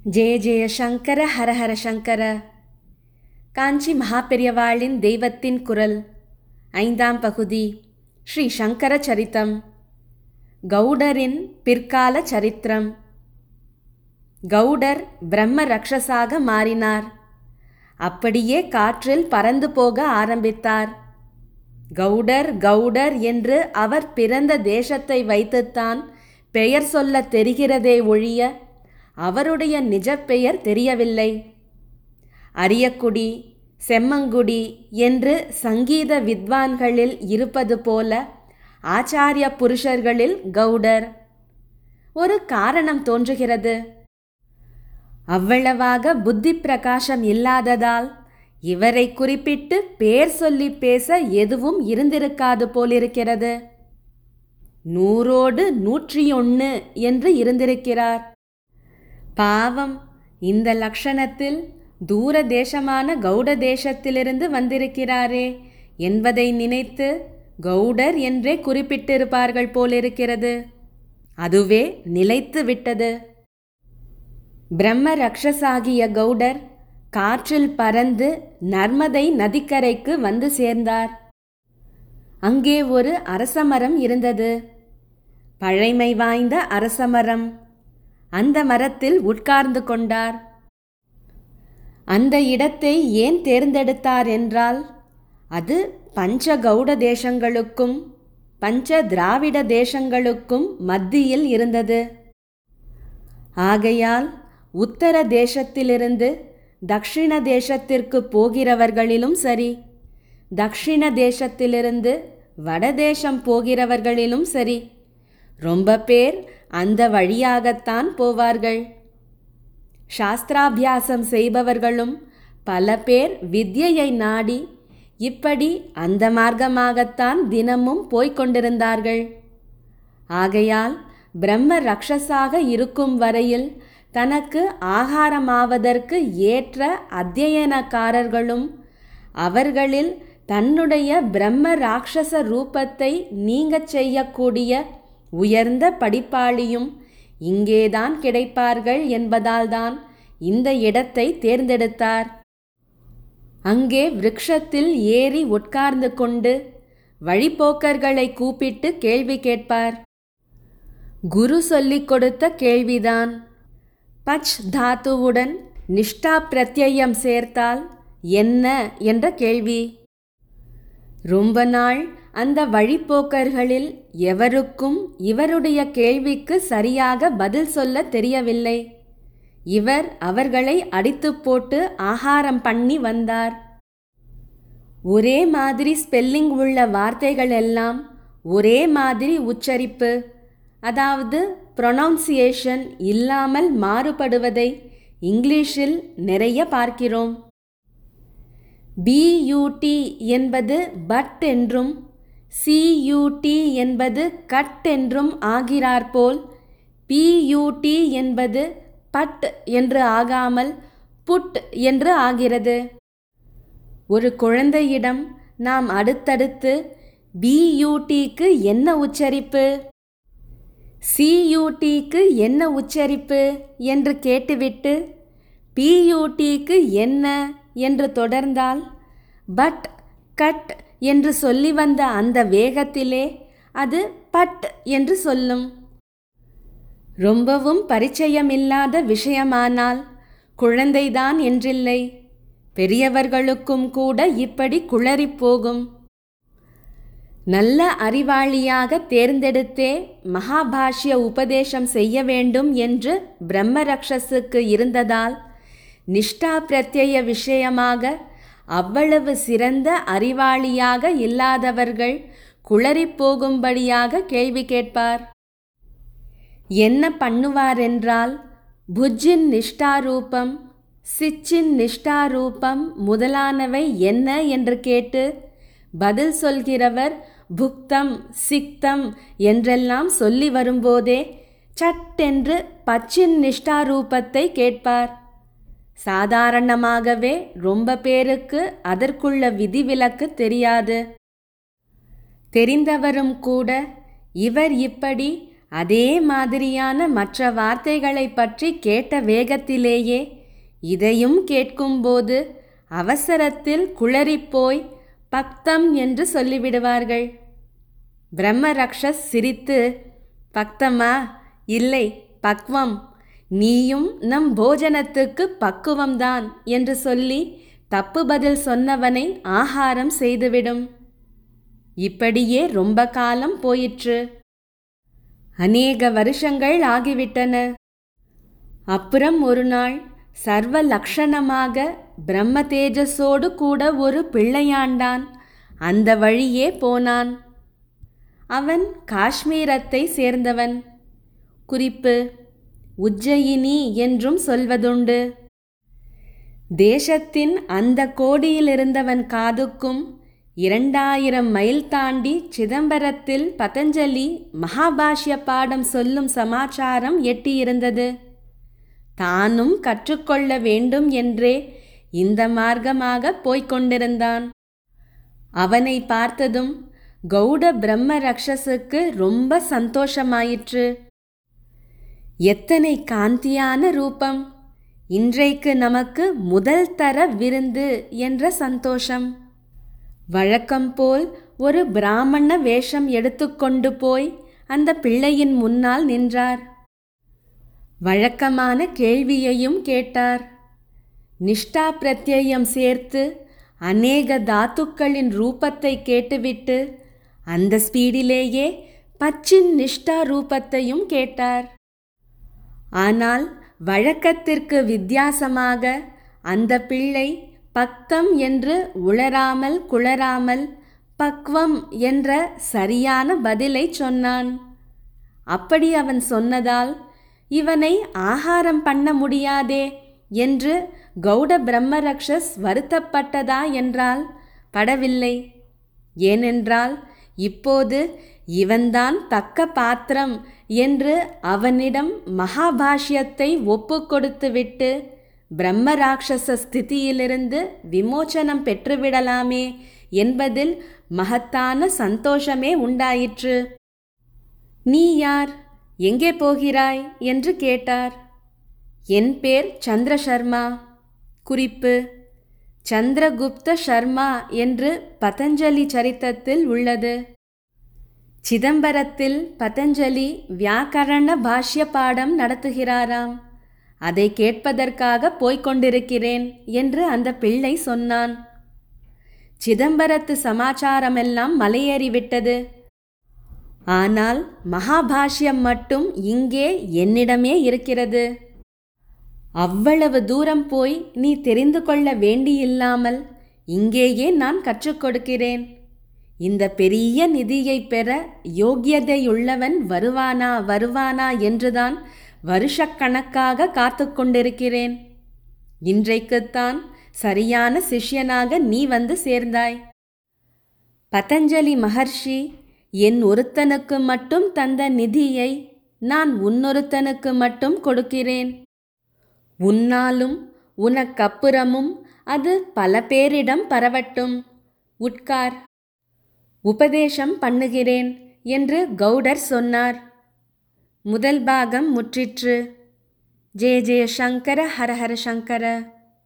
ஜெய ஜெய சங்கர ஹரஹர சங்கர காஞ்சி மகாபெரியவாளின் தெய்வத்தின் குரல் ஐந்தாம் பகுதி ஸ்ரீ சங்கர சரித்தம் கௌடரின் பிற்கால சரித்திரம் கௌடர் பிரம்ம ரக்ஷசாக மாறினார் அப்படியே காற்றில் பறந்து போக ஆரம்பித்தார் கௌடர் கௌடர் என்று அவர் பிறந்த தேசத்தை வைத்துத்தான் பெயர் சொல்ல தெரிகிறதே ஒழிய அவருடைய நிஜ பெயர் தெரியவில்லை அரியக்குடி செம்மங்குடி என்று சங்கீத வித்வான்களில் இருப்பது போல ஆச்சாரிய புருஷர்களில் கௌடர் ஒரு காரணம் தோன்றுகிறது அவ்வளவாக புத்தி பிரகாசம் இல்லாததால் இவரை குறிப்பிட்டு பேர் சொல்லி பேச எதுவும் இருந்திருக்காது போலிருக்கிறது நூறோடு நூற்றி ஒன்று என்று இருந்திருக்கிறார் பாவம் இந்த லக்ஷணத்தில் தூர தேசமான கௌட தேசத்திலிருந்து வந்திருக்கிறாரே என்பதை நினைத்து கௌடர் என்றே குறிப்பிட்டிருப்பார்கள் போலிருக்கிறது அதுவே நிலைத்து விட்டது பிரம்ம ரக்ஷசாகிய கௌடர் காற்றில் பறந்து நர்மதை நதிக்கரைக்கு வந்து சேர்ந்தார் அங்கே ஒரு அரசமரம் இருந்தது பழைமை வாய்ந்த அரசமரம் அந்த மரத்தில் உட்கார்ந்து கொண்டார் அந்த இடத்தை ஏன் தேர்ந்தெடுத்தார் என்றால் அது பஞ்ச கௌட தேசங்களுக்கும் பஞ்ச திராவிட தேசங்களுக்கும் மத்தியில் இருந்தது ஆகையால் உத்தர தேசத்திலிருந்து தக்ஷிண தேசத்திற்கு போகிறவர்களிலும் சரி தக்ஷிண தேசத்திலிருந்து வடதேசம் போகிறவர்களிலும் சரி ரொம்ப பேர் அந்த வழியாகத்தான் போவார்கள் சாஸ்திராபியாசம் செய்பவர்களும் பல பேர் வித்யையை நாடி இப்படி அந்த மார்க்கமாகத்தான் தினமும் போய்க் கொண்டிருந்தார்கள் ஆகையால் பிரம்ம ரக்ஷசாக இருக்கும் வரையில் தனக்கு ஆகாரமாவதற்கு ஏற்ற அத்தியனக்காரர்களும் அவர்களில் தன்னுடைய பிரம்ம ராட்சச ரூபத்தை நீங்கச் செய்யக்கூடிய உயர்ந்த படிப்பாளியும் இங்கேதான் கிடைப்பார்கள் என்பதால்தான் இந்த இடத்தை தேர்ந்தெடுத்தார் அங்கே விருட்சத்தில் ஏறி உட்கார்ந்து கொண்டு வழிப்போக்கர்களை கூப்பிட்டு கேள்வி கேட்பார் குரு சொல்லிக் கொடுத்த கேள்விதான் பச் தாத்துவுடன் நிஷ்டா பிரத்யம் சேர்த்தால் என்ன என்ற கேள்வி ரொம்ப நாள் அந்த வழிப்போக்கர்களில் எவருக்கும் இவருடைய கேள்விக்கு சரியாக பதில் சொல்ல தெரியவில்லை இவர் அவர்களை அடித்து போட்டு ஆகாரம் பண்ணி வந்தார் ஒரே மாதிரி ஸ்பெல்லிங் உள்ள வார்த்தைகள் எல்லாம் ஒரே மாதிரி உச்சரிப்பு அதாவது ப்ரொனவுன்சியேஷன் இல்லாமல் மாறுபடுவதை இங்கிலீஷில் நிறைய பார்க்கிறோம் பியூடி என்பது பட் என்றும் சியூடி என்பது கட் என்றும் ஆகிறாற்போல் பியூடி என்பது பட் என்று ஆகாமல் புட் என்று ஆகிறது ஒரு குழந்தையிடம் நாம் அடுத்தடுத்து பியூடிக்கு என்ன உச்சரிப்பு சியூடிக்கு என்ன உச்சரிப்பு என்று கேட்டுவிட்டு பியூடிக்கு என்ன என்று தொடர்ந்தால் பட் கட் என்று சொல்லி வந்த அந்த வேகத்திலே அது பட் என்று சொல்லும் ரொம்பவும் பரிச்சயமில்லாத விஷயமானால் குழந்தைதான் என்றில்லை பெரியவர்களுக்கும் கூட இப்படி குளறிப் போகும் நல்ல அறிவாளியாக தேர்ந்தெடுத்தே மகாபாஷ்ய உபதேசம் செய்ய வேண்டும் என்று பிரம்மரக்ஷஸுக்கு இருந்ததால் நிஷ்டா பிரத்யய விஷயமாக அவ்வளவு சிறந்த அறிவாளியாக இல்லாதவர்கள் குளறிப் போகும்படியாக கேள்வி கேட்பார் என்ன பண்ணுவாரென்றால் புஜ்ஜின் நிஷ்டாரூபம் சிச்சின் நிஷ்டாரூபம் முதலானவை என்ன என்று கேட்டு பதில் சொல்கிறவர் புக்தம் சிக்தம் என்றெல்லாம் சொல்லி வரும்போதே சட்டென்று பச்சின் நிஷ்டாரூபத்தை கேட்பார் சாதாரணமாகவே ரொம்ப பேருக்கு அதற்குள்ள விதிவிலக்கு தெரியாது தெரிந்தவரும் கூட இவர் இப்படி அதே மாதிரியான மற்ற வார்த்தைகளைப் பற்றி கேட்ட வேகத்திலேயே இதையும் கேட்கும்போது அவசரத்தில் குளறிப்போய் பக்தம் என்று சொல்லிவிடுவார்கள் பிரம்மரக்ஷஸ் சிரித்து பக்தமா இல்லை பக்வம் நீயும் நம் போஜனத்துக்கு பக்குவம்தான் என்று சொல்லி தப்பு பதில் சொன்னவனை ஆகாரம் செய்துவிடும் இப்படியே ரொம்ப காலம் போயிற்று அநேக வருஷங்கள் ஆகிவிட்டன அப்புறம் ஒரு நாள் சர்வ லக்ஷணமாக பிரம்ம தேஜஸோடு கூட ஒரு பிள்ளையாண்டான் அந்த வழியே போனான் அவன் காஷ்மீரத்தை சேர்ந்தவன் குறிப்பு உஜ்ஜயினி என்றும் சொல்வதுண்டு தேசத்தின் அந்த கோடியில் இருந்தவன் காதுக்கும் இரண்டாயிரம் மைல் தாண்டி சிதம்பரத்தில் பதஞ்சலி மகாபாஷ்ய பாடம் சொல்லும் சமாச்சாரம் எட்டியிருந்தது தானும் கற்றுக்கொள்ள வேண்டும் என்றே இந்த மார்க்கமாக போய்க் கொண்டிருந்தான் அவனை பார்த்ததும் கௌட பிரம்ம ரக்ஷசுக்கு ரொம்ப சந்தோஷமாயிற்று எத்தனை காந்தியான ரூபம் இன்றைக்கு நமக்கு முதல் தர விருந்து என்ற சந்தோஷம் வழக்கம் போல் ஒரு பிராமண வேஷம் எடுத்துக்கொண்டு போய் அந்த பிள்ளையின் முன்னால் நின்றார் வழக்கமான கேள்வியையும் கேட்டார் நிஷ்டா பிரத்யயம் சேர்த்து அநேக தாத்துக்களின் ரூபத்தை கேட்டுவிட்டு அந்த ஸ்பீடிலேயே பச்சின் நிஷ்டா ரூபத்தையும் கேட்டார் ஆனால் வழக்கத்திற்கு வித்தியாசமாக அந்த பிள்ளை பக்தம் என்று உளராமல் குளராமல் பக்வம் என்ற சரியான பதிலை சொன்னான் அப்படி அவன் சொன்னதால் இவனை ஆகாரம் பண்ண முடியாதே என்று கௌட பிரம்மரக்ஷஸ் வருத்தப்பட்டதா என்றால் படவில்லை ஏனென்றால் இப்போது இவன்தான் தக்க பாத்திரம் என்று அவனிடம் மகாபாஷ்யத்தை ஒப்பு கொடுத்துவிட்டு பிரம்மராட்சச ஸ்திதியிலிருந்து விமோச்சனம் பெற்றுவிடலாமே என்பதில் மகத்தான சந்தோஷமே உண்டாயிற்று நீ யார் எங்கே போகிறாய் என்று கேட்டார் என் பேர் சந்திரசர்மா குறிப்பு சந்திரகுப்த சர்மா என்று பதஞ்சலி சரித்தத்தில் உள்ளது சிதம்பரத்தில் பதஞ்சலி வியாக்கரண பாஷ்ய பாடம் நடத்துகிறாராம் அதை கேட்பதற்காக போய்க் கொண்டிருக்கிறேன் என்று அந்த பிள்ளை சொன்னான் சிதம்பரத்து சமாச்சாரமெல்லாம் மலையேறிவிட்டது ஆனால் மகாபாஷ்யம் மட்டும் இங்கே என்னிடமே இருக்கிறது அவ்வளவு தூரம் போய் நீ தெரிந்து கொள்ள வேண்டியில்லாமல் இங்கேயே நான் கற்றுக் கொடுக்கிறேன் இந்த பெரிய நிதியை பெற யோக்கியதையுள்ளவன் வருவானா வருவானா என்றுதான் வருஷக்கணக்காக காத்து கொண்டிருக்கிறேன் இன்றைக்குத்தான் சரியான சிஷ்யனாக நீ வந்து சேர்ந்தாய் பதஞ்சலி மகர்ஷி என் ஒருத்தனுக்கு மட்டும் தந்த நிதியை நான் உன்னொருத்தனுக்கு மட்டும் கொடுக்கிறேன் உன்னாலும் உனக்கப்புறமும் அது பல பேரிடம் பரவட்டும் உட்கார் உபதேசம் பண்ணுகிறேன் என்று கௌடர் சொன்னார் முதல் பாகம் முற்றிற்று ஜெய ஜெய சங்கர ஹர ஹர சங்கர